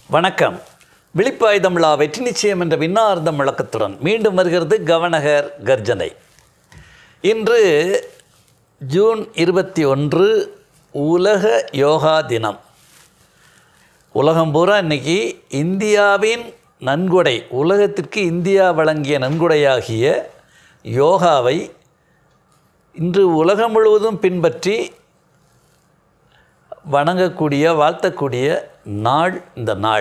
வணக்கம் விழிப்பாயுதம்லா வெற்றி நிச்சயம் என்ற விண்ணார்ந்த முழக்கத்துடன் மீண்டும் வருகிறது கவனகர் கர்ஜனை இன்று ஜூன் இருபத்தி ஒன்று உலக யோகா தினம் உலகம் பூரா இன்னைக்கு இந்தியாவின் நன்கொடை உலகத்திற்கு இந்தியா வழங்கிய நன்கொடையாகிய யோகாவை இன்று உலகம் முழுவதும் பின்பற்றி வணங்கக்கூடிய வாழ்த்தக்கூடிய நாள் இந்த நாள்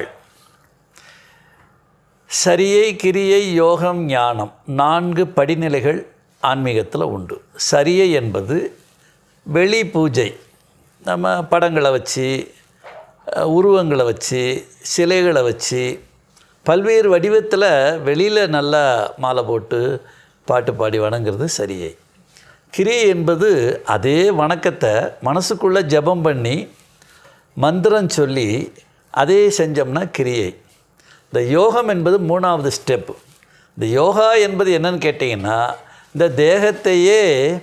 சரியை கிரியை யோகம் ஞானம் நான்கு படிநிலைகள் ஆன்மீகத்தில் உண்டு சரியை என்பது வெளி பூஜை நம்ம படங்களை வச்சு அஹ், உருவங்களை வச்சு சிலைகளை வச்சு பல்வேறு வடிவத்தில் வெளியில் நல்லா மாலை போட்டு பாட்டு பாடி வணங்குறது சரியை கிரியை என்பது அதே வணக்கத்தை மனசுக்குள்ளே ஜெபம் பண்ணி மந்திரம் சொல்லி அதே செஞ்சோம்னா கிரியை இந்த யோகம் என்பது மூணாவது ஸ்டெப் இந்த யோகா என்பது என்னன்னு கேட்டிங்கன்னா இந்த தேகத்தையே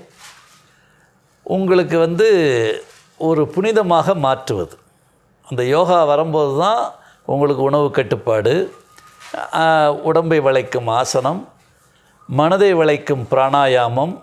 உங்களுக்கு வந்து ஒரு புனிதமாக மாற்றுவது அந்த யோகா வரும்போது தான் உங்களுக்கு உணவு கட்டுப்பாடு ஆஹ், உடம்பை வளைக்கும் ஆசனம் மனதை வளைக்கும் பிராணாயாமம்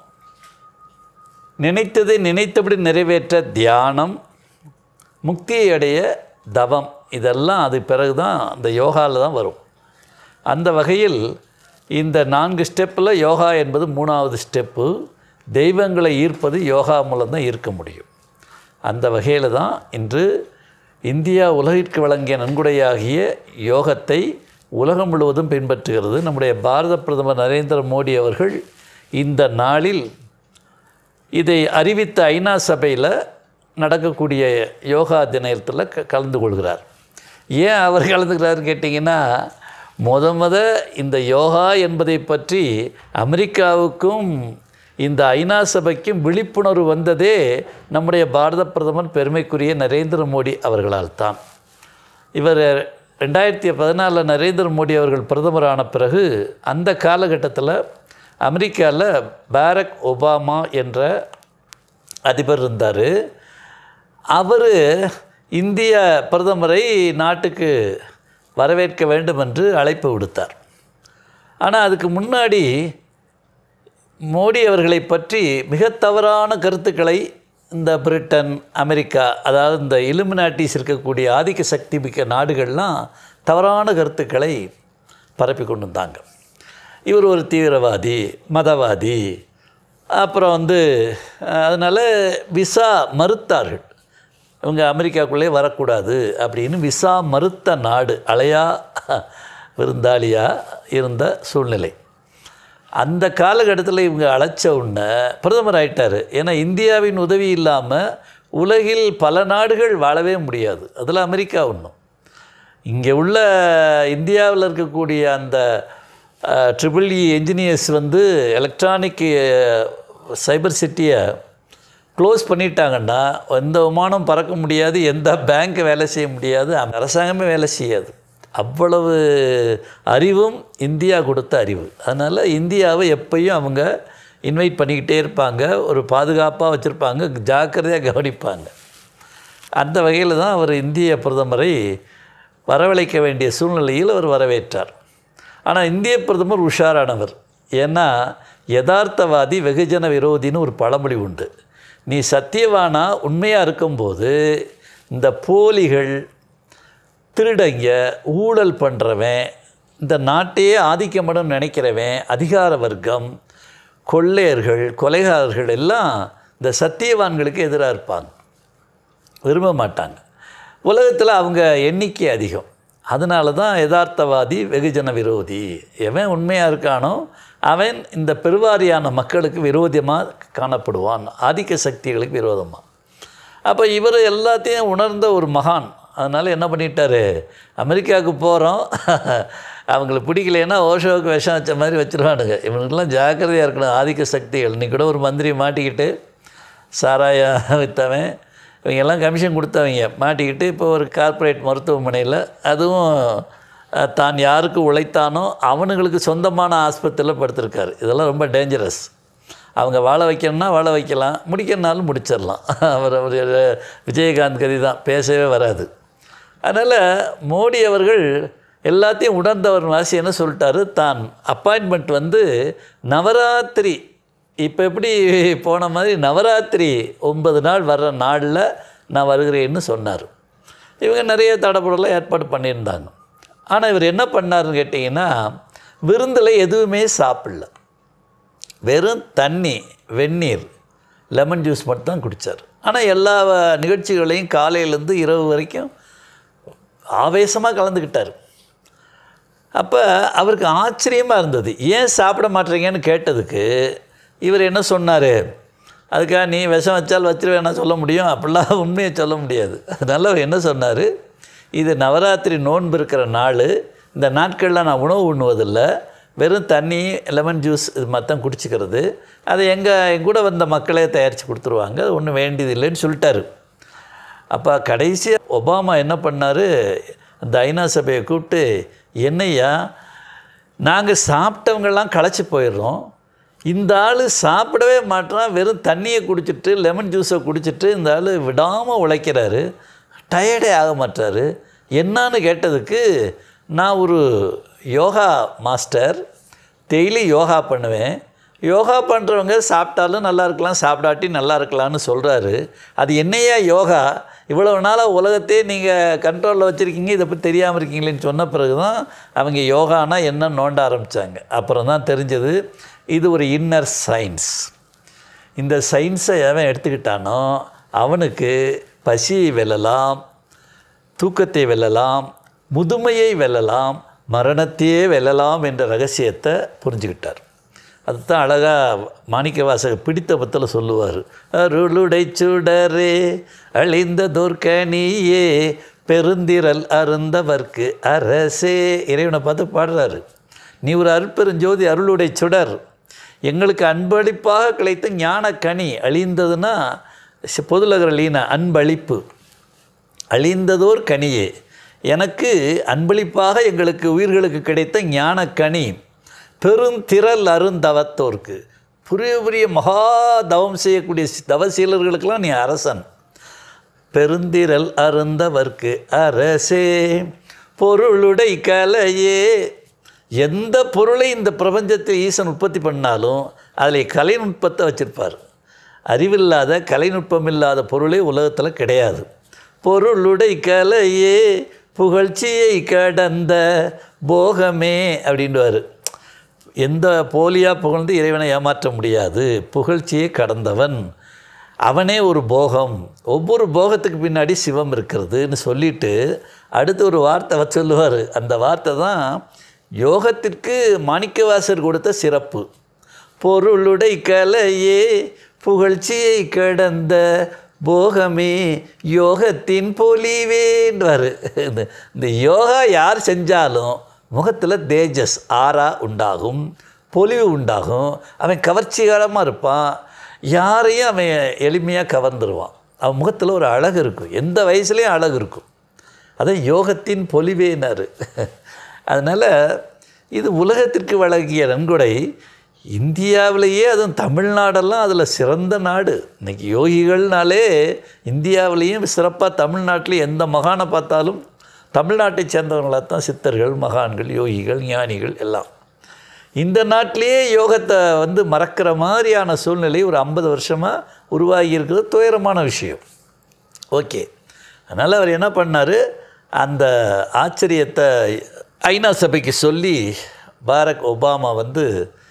நினைத்ததை நினைத்தபடி நிறைவேற்ற தியானம் முக்தியை அடைய தவம் இதெல்லாம் அது பிறகு தான் அந்த யோகாவில் தான் வரும் அந்த வகையில் இந்த நான்கு ஸ்டெப்பில் யோகா என்பது மூணாவது ஸ்டெப்பு தெய்வங்களை ஈர்ப்பது யோகா மூலம் தான் ஈர்க்க முடியும் அந்த வகையில் தான் இன்று இந்தியா உலகிற்கு வழங்கிய நன்கொடையாகிய யோகத்தை உலகம் முழுவதும் பின்பற்றுகிறது நம்முடைய பாரத பிரதமர் நரேந்திர மோடி அவர்கள் இந்த நாளில் இதை அறிவித்த ஐநா சபையில் நடக்கக்கூடிய யோகா தினத்தில் க கலந்து கொள்கிறார் ஏன் அவர் கலந்துக்கிறாருன்னு கேட்டிங்கன்னா முத முத இந்த யோகா என்பதை பற்றி அமெரிக்காவுக்கும் இந்த ஐநா சபைக்கும் விழிப்புணர்வு வந்ததே நம்முடைய பாரத பிரதமர் பெருமைக்குரிய நரேந்திர மோடி அவர்களால் தான் இவர் ரெண்டாயிரத்தி பதினாலில் நரேந்திர மோடி அவர்கள் பிரதமரான பிறகு அந்த காலகட்டத்தில் அமெரிக்காவில் பாரக் ஒபாமா என்ற அதிபர் இருந்தார் அவர் இந்திய பிரதமரை நாட்டுக்கு வரவேற்க வேண்டும் என்று அழைப்பு விடுத்தார் ஆனால் அதுக்கு முன்னாடி மோடி அவர்களை பற்றி மிக தவறான கருத்துக்களை இந்த பிரிட்டன் அமெரிக்கா அதாவது இந்த இலுமினாட்டிஸ் இருக்கக்கூடிய ஆதிக்க சக்தி மிக்க நாடுகள்லாம் தவறான கருத்துக்களை பரப்பி கொண்டு வந்தாங்க இவர் ஒரு தீவிரவாதி மதவாதி அப்புறம் வந்து அதனால் விசா மறுத்தார்கள் இவங்க அமெரிக்காக்குள்ளே வரக்கூடாது அப்படின்னு விசா மறுத்த நாடு அலையா விருந்தாளியாக இருந்த சூழ்நிலை அந்த காலகட்டத்தில் இவங்க அழைச்ச உடனே பிரதமர் ஆயிட்டார் ஏன்னா இந்தியாவின் உதவி இல்லாமல் உலகில் பல நாடுகள் வாழவே முடியாது அதில் அமெரிக்கா ஒன்றும் இங்கே உள்ள இந்தியாவில் இருக்கக்கூடிய அந்த ட்ரிபிள் இ என்ஜினியர்ஸ் வந்து எலக்ட்ரானிக் சைபர் சிட்டியை க்ளோஸ் பண்ணிட்டாங்கன்னா எந்த விமானம் பறக்க முடியாது எந்த பேங்க் வேலை செய்ய முடியாது அரசாங்கமே வேலை செய்யாது அவ்வளவு அறிவும் இந்தியா கொடுத்த அறிவு அதனால் இந்தியாவை எப்பயும் அவங்க இன்வைட் பண்ணிக்கிட்டே இருப்பாங்க ஒரு பாதுகாப்பாக வச்சுருப்பாங்க ஜாக்கிரதையாக கவனிப்பாங்க அந்த வகையில் தான் அவர் இந்திய பிரதமரை வரவழைக்க வேண்டிய சூழ்நிலையில் அவர் வரவேற்றார் ஆனால் இந்திய பிரதமர் உஷாரானவர் ஏன்னா யதார்த்தவாதி வெகுஜன விரோதின்னு ஒரு பழமொழி உண்டு நீ சத்தியவானா உண்மையாக இருக்கும்போது இந்த போலிகள் திருடங்க ஊழல் பண்ணுறவன் இந்த நாட்டையே ஆதிக்கமிடம் நினைக்கிறவன் அதிகார வர்க்கம் கொள்ளையர்கள் கொலைகாரர்கள் எல்லாம் இந்த சத்தியவான்களுக்கு எதிராக இருப்பாங்க விரும்ப மாட்டாங்க உலகத்தில் அவங்க எண்ணிக்கை அதிகம் அதனால தான் யதார்த்தவாதி வெகுஜன விரோதி எவன் உண்மையாக இருக்கானோ அவன் இந்த பெருவாரியான மக்களுக்கு விரோதமாக காணப்படுவான் ஆதிக்க சக்திகளுக்கு விரோதமாக அப்போ இவர் எல்லாத்தையும் உணர்ந்த ஒரு மகான் அதனால் என்ன பண்ணிட்டாரு அமெரிக்காவுக்கு போகிறோம் அவங்களுக்கு பிடிக்கலைன்னா ஓஷோவுக்கு விஷம் வச்ச மாதிரி வச்சுருவானுங்க இவனுக்கெல்லாம் ஜாக்கிரதையாக இருக்கணும் ஆதிக்க சக்திகள் இன்னைக்கு கூட ஒரு மந்திரி மாட்டிக்கிட்டு சாராயம் விற்றவன் இவங்கெல்லாம் கமிஷன் கொடுத்தவங்க மாட்டிக்கிட்டு இப்போ ஒரு கார்ப்பரேட் மருத்துவமனையில் அதுவும் அஹ், தான் யாருக்கு உழைத்தானோ அவனுங்களுக்கு சொந்தமான ஆஸ்பத்திரியில் படுத்திருக்காரு இதெல்லாம் ரொம்ப டேஞ்சரஸ் அவங்க வாழ வைக்கணும்னா வாழ வைக்கலாம் முடிக்கணுனாலும் முடிச்சிடலாம் அவர் அவர் விஜயகாந்த் கதி தான் பேசவே வராது அதனால் மோடி அவர்கள் எல்லாத்தையும் உணர்ந்தவர் வாசி என்ன சொல்லிட்டாரு தான் அப்பாயின்மெண்ட் வந்து நவராத்திரி இப்போ எப்படி போன மாதிரி நவராத்திரி ஒன்பது நாள் வர்ற நாளில் நான் வருகிறேன்னு சொன்னார் இவங்க நிறைய தடப்படலாம் ஏற்பாடு பண்ணியிருந்தாங்க ஆனால் இவர் என்ன பண்ணாருன்னு கேட்டிங்கன்னா விருந்தில் எதுவுமே சாப்பிடல வெறும் தண்ணி வெந்நீர் லெமன் ஜூஸ் மட்டும் தான் குடித்தார் ஆனால் எல்லா நிகழ்ச்சிகளையும் காலையிலேருந்து இரவு வரைக்கும் ஆவேசமாக கலந்துக்கிட்டார் அப்போ அவருக்கு ஆச்சரியமாக இருந்தது ஏன் சாப்பிட மாட்டேறீங்கன்னு கேட்டதுக்கு இவர் என்ன சொன்னார் அதுக்காக நீ விஷம் வச்சால் வச்சிருவேன்னா சொல்ல முடியும் அப்படிலாம் உண்மையை சொல்ல முடியாது அதனால் அவர் என்ன சொன்னார் இது நவராத்திரி நோன்பு இருக்கிற நாள் இந்த நாட்களில் நான் உணவு உண்ணுவதில்லை வெறும் தண்ணி லெமன் ஜூஸ் இது மாதிரி தான் குடிச்சிக்கிறது அதை எங்கள் என் கூட வந்த மக்களே தயாரித்து கொடுத்துருவாங்க அது ஒன்றும் வேண்டியதில்லைன்னு சொல்லிட்டாரு அப்போ கடைசியாக ஒபாமா என்ன பண்ணார் அந்த ஐநா சபையை கூப்பிட்டு என்னையா நாங்கள் சாப்பிட்டவங்கெல்லாம் களைச்சி போயிடுறோம் இந்த ஆள் சாப்பிடவே மாட்டான் வெறும் தண்ணியை குடிச்சிட்டு லெமன் ஜூஸை குடிச்சிட்டு இந்த ஆள் விடாமல் உழைக்கிறாரு டயர்டே ஆக மாட்டார் என்னான்னு கேட்டதுக்கு நான் ஒரு யோகா மாஸ்டர் டெய்லி யோகா பண்ணுவேன் யோகா பண்ணுறவங்க சாப்பிட்டாலும் நல்லா இருக்கலாம் சாப்பிடாட்டி நல்லா இருக்கலாம்னு சொல்கிறாரு அது என்னையா யோகா இவ்வளவு நாளாக உலகத்தையே நீங்கள் கண்ட்ரோலில் வச்சுருக்கீங்க இதை பற்றி தெரியாமல் இருக்கீங்களேன்னு சொன்ன பிறகு தான் அவங்க யோகானா என்ன நோண்ட ஆரம்பித்தாங்க அப்புறம் தான் தெரிஞ்சது இது ஒரு இன்னர் சயின்ஸ் இந்த சயின்ஸை எவன் எடுத்துக்கிட்டானோ அவனுக்கு பசியை வெல்லலாம் தூக்கத்தை வெல்லலாம் முதுமையை வெல்லலாம் மரணத்தையே வெல்லலாம் என்ற ரகசியத்தை புரிஞ்சுக்கிட்டார் அதுதான் அழகாக மாணிக்கவாசக பிடித்த பத்தில் சொல்லுவார் அருளுடை சுடரே அழிந்த துர்க்கனியே பெருந்திரல் அருந்தவர்க்கு அரசே இறைவனை பார்த்து பாடுறாரு நீ ஒரு அருட்பெருஞ்சோதி அருளுடை சுடர் எங்களுக்கு அன்பளிப்பாக கிடைத்த ஞானக்கனி அழிந்ததுன்னா பொதுலகர லீனா அன்பளிப்பு அழிந்ததோர் கனியே எனக்கு அன்பளிப்பாக எங்களுக்கு உயிர்களுக்கு கிடைத்த ஞானக்கனி பெருந்திரல் அருந்தவத்தோர்க்கு புரிய புரிய மகா தவம் செய்யக்கூடிய தவசீலர்களுக்கெல்லாம் நீ அரசன் பெருந்திரல் அருந்தவர்க்கு அரசே பொருளுடை கலையே எந்த பொருளை இந்த பிரபஞ்சத்தில் ஈசன் உற்பத்தி பண்ணாலும் அதில் கலைநுட்பத்தை வச்சுருப்பார் அறிவில்லாத கலைநுட்பம் இல்லாத பொருளே உலகத்தில் கிடையாது பொருளுடை கலையே புகழ்ச்சியை கடந்த போகமே அப்படின்வார் எந்த போலியாக புகழ்ந்து இறைவனை ஏமாற்ற முடியாது புகழ்ச்சியை கடந்தவன் அவனே ஒரு போகம் ஒவ்வொரு போகத்துக்கு பின்னாடி சிவம் இருக்கிறதுன்னு சொல்லிட்டு அடுத்து ஒரு வார்த்தை வச்சு சொல்லுவார் அந்த வார்த்தை தான் யோகத்திற்கு மாணிக்கவாசர் கொடுத்த சிறப்பு பொருளுடை கலையே புகழ்ச்சியை கடந்த போகமே யோகத்தின் பொலிவேன்றார் இந்த இந்த யோகா யார் செஞ்சாலும் முகத்தில் தேஜஸ் ஆறா உண்டாகும் பொலிவு உண்டாகும் அவன் கவர்ச்சிகரமாக இருப்பான் யாரையும் அவன் எளிமையாக கவர்ந்துருவான் அவன் முகத்தில் ஒரு அழகு இருக்கும் எந்த வயசுலேயும் அழகு இருக்கும் அதான் யோகத்தின் பொலிவேனார் அதனால் இது உலகத்திற்கு வழங்கிய நன்கொடை இந்தியாவிலேயே அதுவும் தமிழ்நாடெல்லாம் அதில் சிறந்த நாடு இன்றைக்கி யோகிகள்னாலே இந்தியாவிலேயும் சிறப்பாக தமிழ்நாட்டில் எந்த மகானை பார்த்தாலும் தமிழ்நாட்டை சேர்ந்தவங்களாக தான் சித்தர்கள் மகான்கள் யோகிகள் ஞானிகள் எல்லாம் இந்த நாட்டிலேயே யோகத்தை வந்து மறக்கிற மாதிரியான சூழ்நிலை ஒரு ஐம்பது வருஷமாக உருவாகி இருக்கிறது துயரமான விஷயம் ஓகே அதனால் அவர் என்ன பண்ணார் அந்த ஆச்சரியத்தை ஐநா சபைக்கு சொல்லி பாரக் ஒபாமா வந்து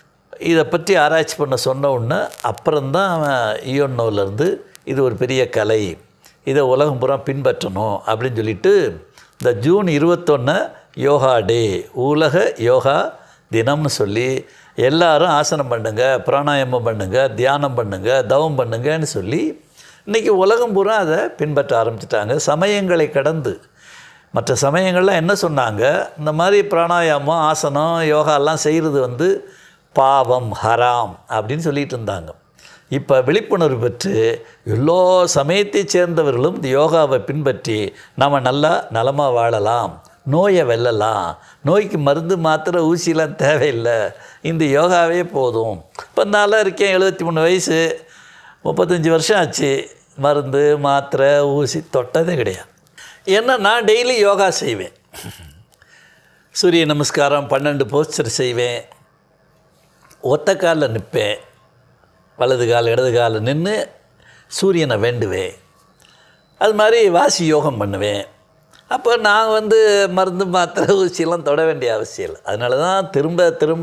இதை பற்றி ஆராய்ச்சி பண்ண சொன்ன உடனே அப்புறம்தான் அவன் ஈயோன்னோவிலேருந்து இது ஒரு பெரிய கலை இதை உலகம் பூரா பின்பற்றணும் அப்படின்னு சொல்லிட்டு இந்த ஜூன் இருபத்தொன்று யோகா டே உலக யோகா தினம்னு சொல்லி எல்லாரும் ஆசனம் பண்ணுங்க பிராணாயாமம் பண்ணுங்க தியானம் பண்ணுங்க தவம் பண்ணுங்கன்னு சொல்லி இன்றைக்கி உலகம் பூரா அதை பின்பற்ற ஆரம்பிச்சிட்டாங்க சமயங்களை கடந்து மற்ற சமயங்கள்லாம் என்ன சொன்னாங்க இந்த மாதிரி பிராணாயாமம் ஆசனம் யோகாலாம் செய்கிறது வந்து பாவம் ஹராம் அப்படின்னு சொல்லிட்டு இருந்தாங்க இப்போ விழிப்புணர்வு பெற்று எல்லா சமயத்தைச் சேர்ந்தவர்களும் இந்த யோகாவை பின்பற்றி நாம் நல்லா நலமாக வாழலாம் நோயை வெல்லலாம் நோய்க்கு மருந்து மாத்திரை ஊசிலாம் தேவையில்லை இந்த யோகாவே போதும் இப்போ நாளாக இருக்கேன் எழுபத்தி மூணு வயசு முப்பத்தஞ்சு வருஷம் ஆச்சு மருந்து மாத்திரை ஊசி தொட்டதே கிடையாது ஏன்னா நான் டெய்லி யோகா செய்வேன் சூரிய நமஸ்காரம் பன்னெண்டு போஸ்டர் செய்வேன் ஒத்த காலில் நிற்பேன் வலது கால் இடது காலில் நின்று சூரியனை வேண்டுவேன் அது மாதிரி வாசி யோகம் பண்ணுவேன் அப்போ நான் வந்து மருந்து மாத்திரை ஊசியெல்லாம் தொட வேண்டிய அவசியம் இல்லை அதனால தான் திரும்ப திரும்ப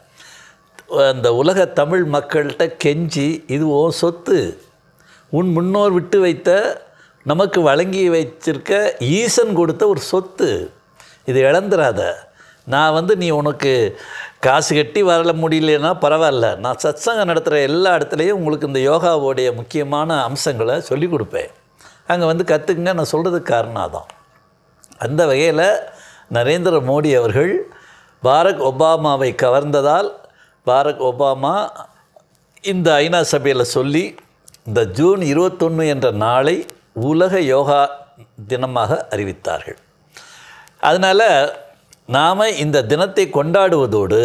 அந்த உலக தமிழ் மக்கள்கிட்ட கெஞ்சி இது ஓ சொத்து உன் முன்னோர் விட்டு வைத்த நமக்கு வழங்கி வைச்சிருக்க ஈசன் கொடுத்த ஒரு சொத்து இது இழந்துராத நான் வந்து நீ உனக்கு காசு கட்டி வரல முடியலன்னா பரவாயில்ல நான் சத்சங்கம் நடத்துகிற எல்லா இடத்துலையும் உங்களுக்கு இந்த யோகாவோடைய முக்கியமான அம்சங்களை சொல்லிக் கொடுப்பேன் அங்கே வந்து கற்றுக்குங்க நான் சொல்கிறதுக்கு காரணம் அதான் அந்த வகையில் நரேந்திர மோடி அவர்கள் பாரக் ஒபாமாவை கவர்ந்ததால் பாரக் ஒபாமா இந்த ஐநா சபையில் சொல்லி இந்த ஜூன் இருபத்தொன்று என்ற நாளை உலக யோகா தினமாக அறிவித்தார்கள் அதனால் நாம் இந்த தினத்தை கொண்டாடுவதோடு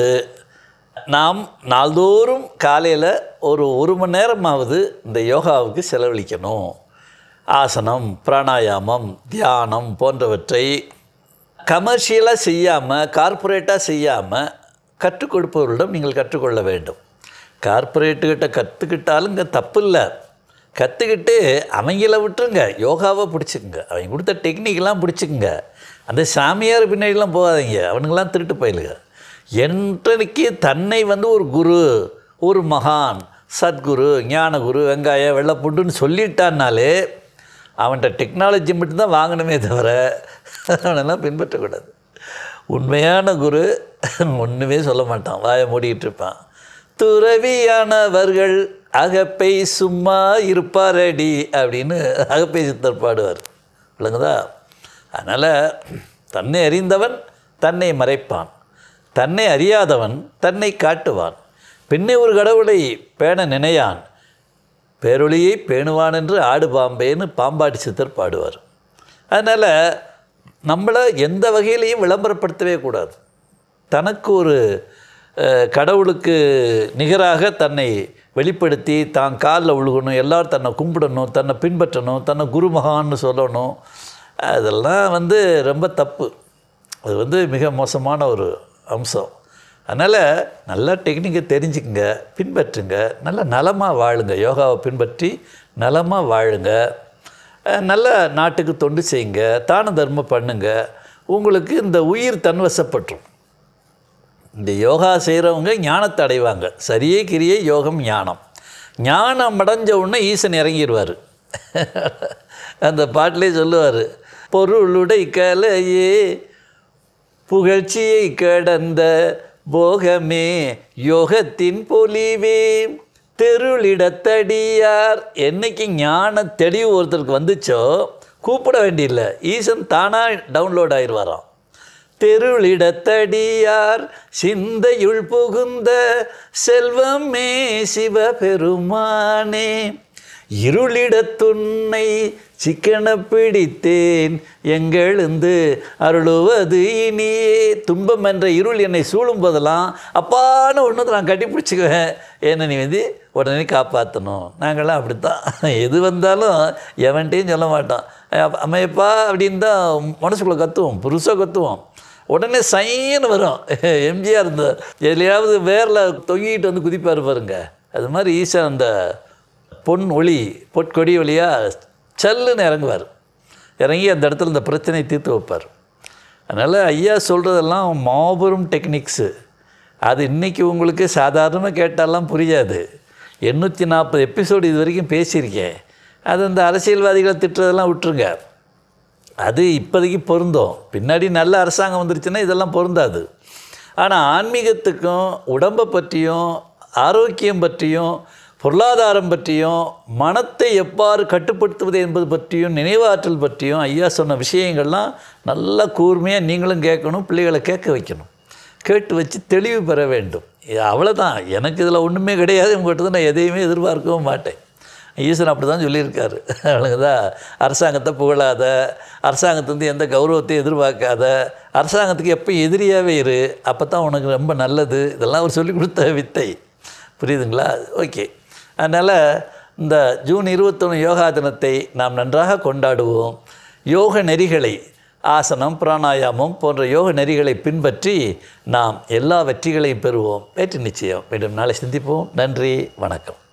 நாம் நாள்தோறும் காலையில் ஒரு ஒரு மணி நேரமாவது இந்த யோகாவுக்கு செலவழிக்கணும் ஆசனம் பிராணாயாமம் தியானம் போன்றவற்றை கமர்ஷியலாக செய்யாமல் கார்ப்பரேட்டாக செய்யாமல் கற்றுக் கொடுப்பவர்களிடம் நீங்கள் கற்றுக்கொள்ள வேண்டும் கார்ப்பரேட்டுக்கிட்ட கற்றுக்கிட்டாலும் இங்கே தப்பு இல்லை கற்றுக்கிட்டு அவங்கள விட்டுருங்க யோகாவை பிடிச்சிக்குங்க அவங்க கொடுத்த டெக்னிக்கெலாம் பிடிச்சிக்குங்க அந்த சாமியார் பின்னாடிலாம் போகாதீங்க அவனுங்களாம் திருட்டு போயிலுங்க என்றைக்கு தன்னை வந்து ஒரு குரு ஒரு மகான் சத்குரு ஞானகுரு வெங்காயம் வெள்ளைப்புண்டுன்னு சொல்லிட்டான்னாலே அவன்கிட்ட டெக்னாலஜி மட்டும்தான் வாங்கணுமே தவிர அவனெல்லாம் பின்பற்றக்கூடாது உண்மையான குரு ஒன்றுமே சொல்ல மாட்டான் வாயை மூடிக்கிட்டு இருப்பான் துறவியானவர்கள் அகப்பை சும்மா இருப்பாரடி அப்படின்னு அகப்பை சித்தர் பாடுவார் விளங்குதா அதனால் தன்னை அறிந்தவன் தன்னை மறைப்பான் தன்னை அறியாதவன் தன்னை காட்டுவான் பின்னே ஒரு கடவுளை பேண நினையான் பேரொளியை பேணுவான் என்று ஆடு பாம்பேன்னு பாம்பாட்டி சித்தர் பாடுவார் அதனால் நம்மளை எந்த வகையிலையும் விளம்பரப்படுத்தவே கூடாது தனக்கு ஒரு அஹ், கடவுளுக்கு நிகராக தன்னை வெளிப்படுத்தி தான் காலில் விழுகணும் எல்லாரும் தன்னை கும்பிடணும் தன்னை பின்பற்றணும் தன்னை குருமகான்னு சொல்லணும் அதெல்லாம் வந்து ரொம்ப தப்பு அது வந்து மிக மோசமான ஒரு அம்சம் அதனால் நல்லா டெக்னிக்கை தெரிஞ்சுக்குங்க பின்பற்றுங்க நல்ல நலமாக வாழுங்க யோகாவை பின்பற்றி நலமாக வாழுங்க அஹ், நல்ல நாட்டுக்கு தொண்டு செய்யுங்க தான தர்மம் பண்ணுங்க உங்களுக்கு இந்த உயிர் தன்வசப்பற்றும் இந்த யோகா செய்கிறவங்க ஞானத்தை அடைவாங்க சரியே கிரியே யோகம் ஞானம் ஞானம் அடைஞ்ச உடனே ஈசன் இறங்கிடுவார் அந்த பாட்டிலே சொல்லுவார் பொருளுடை கலையே புகழ்ச்சியை கடந்த போகமே யோகத்தின் பொலிவே தெருளிடத்தடியார் என்னைக்கு ஞான தெளிவு ஒருத்தருக்கு வந்துச்சோ கூப்பிட வேண்டியில்லை ஈசன் தானாக டவுன்லோட் ஆயிடுவாராம் தெருளிடத்தடியார் சிந்தையுள் புகுந்த செல்வமே சிவபெருமானே இருளிடத்துன்னை சிக்கன பிடித்தேன் எங்கெழுந்து அருளுவது இனியே துன்பம் என்ற இருள் என்னை சூழும் போதெல்லாம் அப்பான்னு ஒன்று நான் கட்டி பிடிச்சிக்குவேன் என்னை நீ வந்து உடனே காப்பாற்றணும் நாங்கள்லாம் அப்படித்தான் எது வந்தாலும் எவன்ட்டையும் சொல்ல மாட்டோம் அஹ் அம்மையப்பா அப்படின்னு தான் மனசுக்குள்ளே கத்துவோம் புதுசாக கத்துவோம் உடனே சைன்னு வரும் எம்ஜிஆர் இந்த எதுலையாவது வேரில் தொங்கிட்டு வந்து குதிப்பார் பாருங்க அது மாதிரி ஈசன் அந்த பொன் ஒளி பொற்கொடி வழியாக சல்லுன்னு இறங்குவார் இறங்கி அந்த இடத்துல இந்த பிரச்சனையை தீர்த்து வைப்பார் அதனால் ஐயா சொல்கிறதெல்லாம் மாபெரும் டெக்னிக்ஸு அது இன்றைக்கி உங்களுக்கு சாதாரணமாக கேட்டாலாம் புரியாது எண்ணூற்றி நாற்பது எபிசோடு இது வரைக்கும் பேசியிருக்கேன் அது அந்த அரசியல்வாதிகளை திட்டுறதெல்லாம் விட்டுருங்க அது இப்போதைக்கு பொருந்தும் பின்னாடி நல்ல அரசாங்கம் வந்துருச்சுன்னா இதெல்லாம் பொருந்தாது ஆனால் ஆன்மீகத்துக்கும் உடம்பை பற்றியும் ஆரோக்கியம் பற்றியும் பொருளாதாரம் பற்றியும் மனத்தை எவ்வாறு கட்டுப்படுத்துவது என்பது பற்றியும் நினைவாற்றல் பற்றியும் ஐயா சொன்ன விஷயங்கள்லாம் நல்லா கூர்மையாக நீங்களும் கேட்கணும் பிள்ளைகளை கேட்க வைக்கணும் கேட்டு வச்சு தெளிவு பெற வேண்டும் இது அவ்வளோதான் எனக்கு இதில் ஒன்றுமே கிடையாது உங்கள்கிட்ட நான் எதையுமே எதிர்பார்க்கவும் மாட்டேன் ஈசன் அப்படி தான் சொல்லியிருக்காரு தான் அரசாங்கத்தை புகழாத அரசாங்கத்துலேருந்து எந்த கௌரவத்தையும் எதிர்பார்க்காத அரசாங்கத்துக்கு எப்போ எதிரியாகவே இரு அப்போ தான் உனக்கு ரொம்ப நல்லது இதெல்லாம் அவர் சொல்லி கொடுத்த வித்தை புரியுதுங்களா ஓகே அதனால் இந்த ஜூன் இருபத்தொன்று யோகா தினத்தை நாம் நன்றாக கொண்டாடுவோம் யோக நெறிகளை ஆசனம் பிராணாயாமம் போன்ற யோக நெறிகளை பின்பற்றி நாம் எல்லா வெற்றிகளையும் பெறுவோம் வெற்றி நிச்சயம் மீண்டும் நாளை சிந்திப்போம் நன்றி வணக்கம்